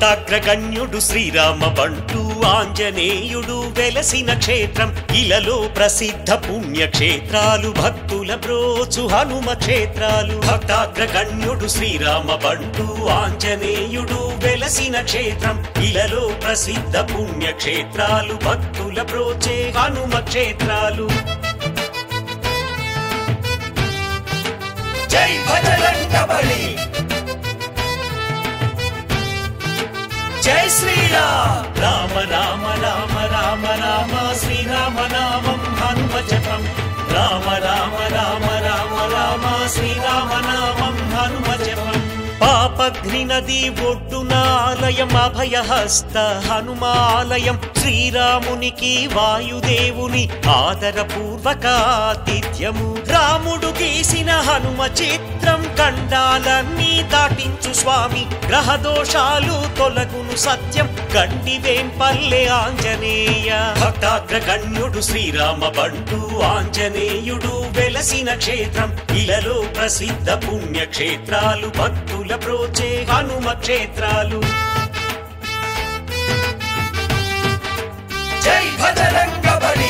భక్తాగ్రగణ్యుడు శ్రీరామ బంటు ఆంజనేయుడు వెలసిన క్షేత్రం ఇలలో ప్రసిద్ధ పుణ్యక్షేత్రాలు భక్తుల బ్రోచు హనుమ క్షేత్రాలు భక్తాగ్రగణ్యుడు శ్రీరామ బంటు ఆంజనేయుడు వెలసిన క్షేత్రం ఇలలో ప్రసిద్ధ పుణ్యక్షేత్రాలు భక్తుల బ్రోచే హనుమ క్షేత్రాలు జై భజరంగ బలి జై శ్రీరామ్ రామ రామ రామ రామ రామ శ్రీరామ నామం హనుమ జపం రామ రామ రామ రామ రామ శ్రీరామ నామం హనుమ జపం పాపఘ్ని నది ఒడ్డున ఆలయం అభయహస్త హనుమాలయం శ్రీరామునికి వాయుదేవుని ఆదరపూర్వక ఆతిథ్యము రాముడు గీసిన హనుమ చిత్రం కండాలన్నీ దాటించు స్వామి గ్రహ దోషాలు తొలగును సత్యం గండి వేంపల్లె ఆంజనేయ భక్తాగ్రగణ్యుడు శ్రీరామ బంటు ఆంజనేయుడు వెలసిన క్షేత్రం ఇలలో ప్రసిద్ధ పుణ్యక్షేత్రాలు భక్తుల ప్రోచే హనుమ క్షేత్రాలు జై భజరంగ బలి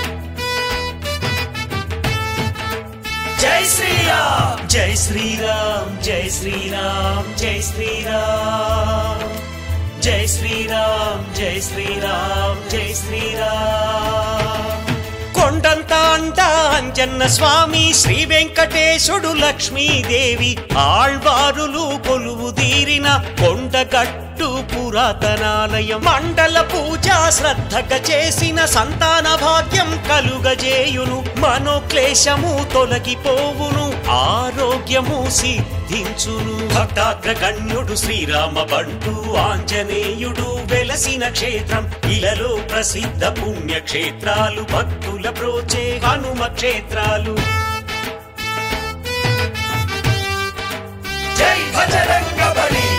జై శ్రీరామ్ జై శ్రీరామ్ జై శ్రీరామ్ జై శ్రీరామ్ జై శ్రీరామ్ జై శ్రీరామ్ జై శ్రీరామ్ కొండంత అంట అంజన్న స్వామి శ్రీ వెంకటేశుడు లక్ష్మీదేవి ఆళ్వారులు కొలువు తీరిన కొండగట్టు పురాతనాలయం మండల పూజ శ్రద్ధగా చేసిన సంతాన భాగ్యం కలుగజేయును మనోక్లేశము తొలగిపోవును ఆరోగ్యము సిద్ధించును భక్తాగ్రగణ్యుడు శ్రీరామ బంటు ఆంజనేయుడు వెలసిన క్షేత్రం ఇలలో ప్రసిద్ధ పుణ్యక్షేత్రాలు భక్తుల ప్రోచే హనుమ క్షేత్రాలు జై భజరంగ బలి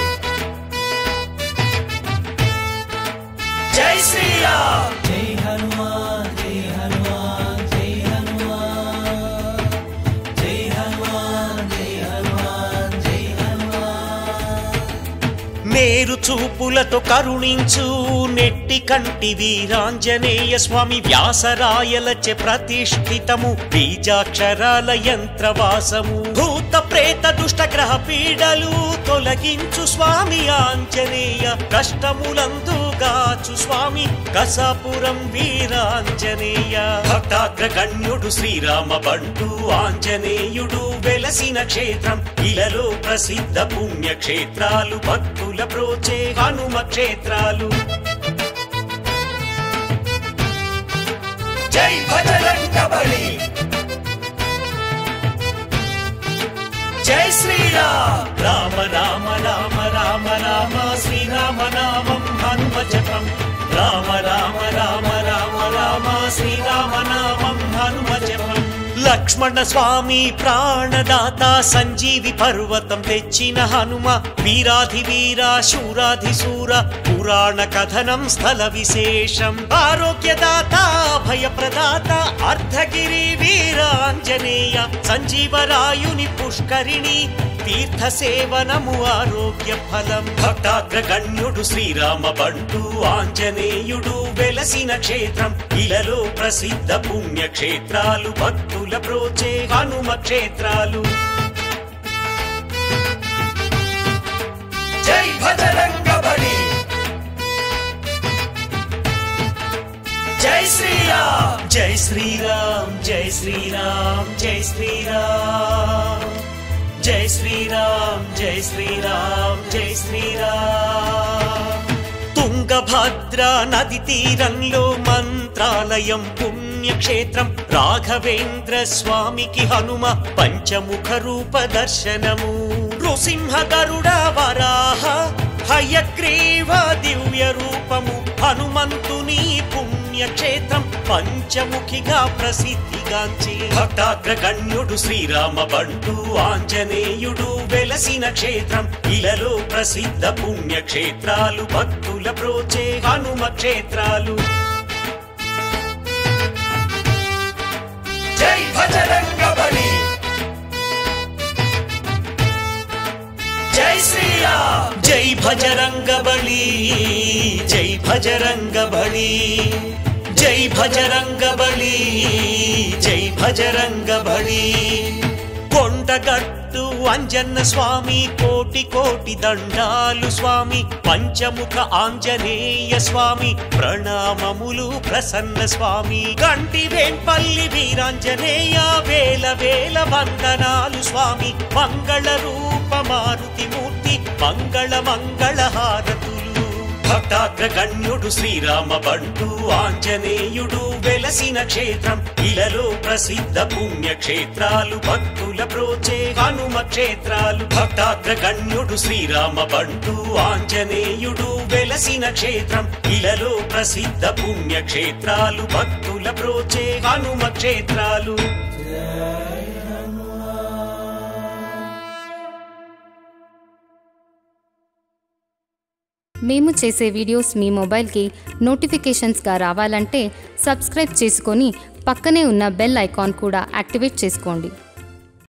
జై శ్రీరామ్ జై హనుమాన్ జై హనుమాన్ జై హనుమాన్ జై హనుమాన్ జై హనుమాన్ జై హనుమాన్ మేరు చూపులతో కరుణించు నెట్టి కంటి వీరాంజనేయ స్వామి వ్యాసరాయలచే ప్రతిష్ఠితము బీజాక్షరాల యంత్రవాసము భూత ప్రేత దుష్ట గ్రహ పీడలు తొలగించు స్వామి ఆంజనేయ కష్టములందుగాచు స్వామి కసాపురం వీరాంజనేయ భక్తాగ్రగణ్యుడు శ్రీరామ బంటు ఆంజనేయుడు వెలసిన క్షేత్రం ఇలలో ప్రసిద్ధ పుణ్యక్షేత్రాలు భక్తుల ప్రోచే హనుమ క్షేత్రాలు జై భజరంగ బలి జై శ్రీరామ్ రామ రామ రామ రామ రామ శ్రీరామ నామం హనుమ జపం రామ రామ రామ రామ రామ శ్రీరామ నామం హనుమ జపం లక్ష్మణ స్వామి ప్రాణదాత సంజీవి పర్వతం తెచ్చిన హనుమ వీరాధి వీర శూరాధి శూర పురాణ కథనం స్థల విశేషం ఆరోగ్యదాత భయప్రదాత అర్ధగిరి వీరాంజనేయ సంజీవరాయుని పుష్కరిణి తీర్థ సేవనము ఆరోగ్య ఫలం భక్తాగ్రగణ్యుడు శ్రీరామ బంటు ఆంజనేయుడు వెలసిన క్షేత్రం ఇలలో ప్రసిద్ధ పుణ్యక్షేత్రాలు భక్తుల ప్రోచే హనుమ క్షేత్రాలు జై భజరంగ బలి జై శ్రీరామ్ జై శ్రీరామ్ జై శ్రీరామ్ జై శ్రీరామ్ జై శ్రీరామ్ జై శ్రీరామ్ జై శ్రీరామ్ తుంగభద్ర నది తీరంలో మంత్రాలయం పుణ్యక్షేత్రం రాఘవేంద్ర స్వామికి హనుమ పంచముఖ రూప దర్శనము నృసింహ గరుడ వరాహ హయగ్రీవ దివ్య రూపము హనుమంతుని పుణ్యక్షేత్రం పంచముఖిగా ప్రసిద్ధిగాంచి భక్తాగ్రగణ్యుడు శ్రీరామ బంటు ఆంజనేయుడు వెలసిన క్షేత్రం ఇలలో ప్రసిద్ధ పుణ్యక్షేత్రాలు భక్తుల ప్రోచే హనుమ క్షేత్రాలు జై భజరంగ బలి జై శ్రీరామ్ జై భజరంగ బలి జై భజరంగ బలి జై భజరంగ బలి జై భజరంగ బలి కొండగట్టు అంజన్న స్వామి కోటి కోటి దండాలు స్వామి పంచముఖ ఆంజనేయ స్వామి ప్రణామములు ప్రసన్న స్వామి గంటి వేంపల్లి వీరాంజనేయ వేల వేల వందనాలు స్వామి మంగళ రూప మారుతి మూర్తి మంగళ మంగళ హారతులు భక్తాగ్రగణ్యుడు శ్రీరామ బంటు ఆంజనేయుడు వెలసిన క్షేత్రం ఇలలో ప్రసిద్ధ పుణ్యక్షేత్రాలు భక్తుల ప్రోచే హనుమ క్షేత్రాలు భక్తాగ్రగణ్యుడు శ్రీరామ బంటు ఆంజనేయుడు వెలసిన క్షేత్రం ఇలలో ప్రసిద్ధ పుణ్యక్షేత్రాలు భక్తుల ప్రోచే హనుమ క్షేత్రాలు మేము చేసే వీడియోస్ మీ మొబైల్కి నోటిఫికేషన్స్గా రావాలంటే సబ్స్క్రైబ్ చేసుకొని పక్కనే ఉన్న బెల్ ఐకాన్ కూడా యాక్టివేట్ చేసుకోండి